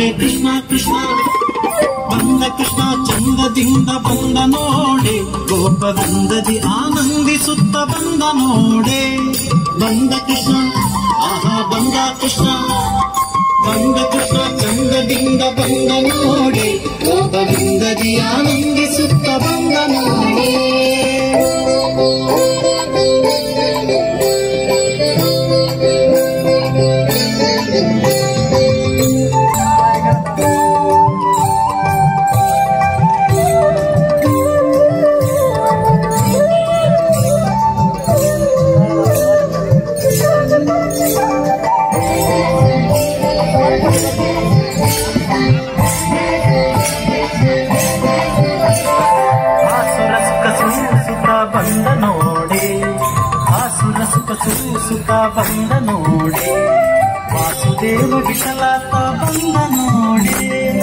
ಕೃಷ್ಣ ಕೃಷ್ಣ ಬಂದ ಕೃಷ್ಣ ಚಂದದಿಂದ ಬಂದ ನೋಡೆ ಗೋಪವೃಂದದಿ ಆನಂದಿಸುತ್ತ ಬಂದ ನೋಡೆ ಬಂದ ಕೃಷ್ಣ ಆಹಾ ಬಂದ ಕೃಷ್ಣ ಬಂದ ಕೃಷ್ಣ ಚಂದದಿಂದ ಬಂದ ನೋಡೆ ಗೋಪವೃಂದದಿ ಆನಂದಿಸುತ್ತ ಬಂದ ನೋಡೆ ಆಸುರಸುಕ ಸೂಸುತ ಬಂದ ನೋಡೆ ಆಸುರಸುಕ ಸೂಸುತ ಬಂದ ನೋಡೆ ವಾಸುದೇವ ವಿಠಲಾತ ಬಂದ ನೋಡೆ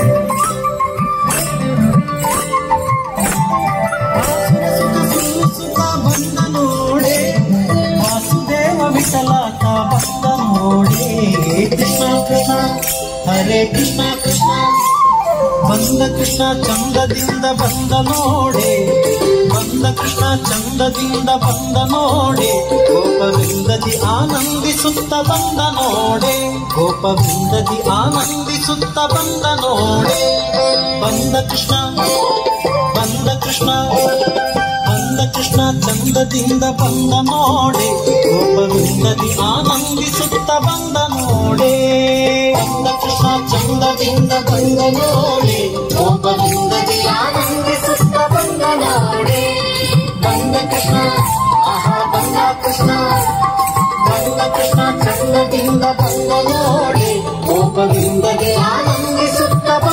ಆಸುರಸುತ ಸೂಸುತ ಬಂದ ನೋಡೆ ವಾಸುದೇವ ವಿಠಲಾತ ಬಂದ ನೋಡೆ ಕೃಷ್ಣ ಕೃಷ್ಣ ಹರೇ ಕೃಷ್ಣ ಕೃಷ್ಣ ಬಂದ ಕೃಷ್ಣ ಚಂದದಿಂದ ಬಂದ ನೋಡೆ ಬಂದ ಕೃಷ್ಣ ಚಂದದಿಂದ ಬಂದ ನೋಡೆ ಗೋಪವಿಂದದಿ ಆನಂದಿಸುತ್ತ ಬಂದ ನೋಡೆ ಗೋಪವಿಂದದಿ ಆನಂದಿಸುತ್ತ ಬಂದ ನೋಡೆ ಬಂದ ಕೃಷ್ಣ ಬಂದ ಕೃಷ್ಣ ಬಂದ ಕೃಷ್ಣ ಚಂದದಿಂದ ಬಂದ ನೋಡೆ ಗೋಪವಿಂದದಿ ಆನಂದಿಸುತ್ತ ಬಂದ ನೋಡೆ ಬಂದ ಕೃಷ್ಣ ಚಂದದಿಂದ ಬಂದ ನೋಡೆ ಗೋಪವಿಂದದಿ ಆನಂದಿಸುತ್ತ ಬಂದ ನೋಡೆ ಬಂದ ಕೃಷ್ಣ ಆಹಾ ಬಂದ ಕೃಷ್ಣ ಬಂದ ಕೃಷ್ಣ ಚಂದದಿಂದ ಬಂದ ನೋಡೆ ಗೋಪವಿಂದದಿ ಆನಂದಿಸುತ್ತ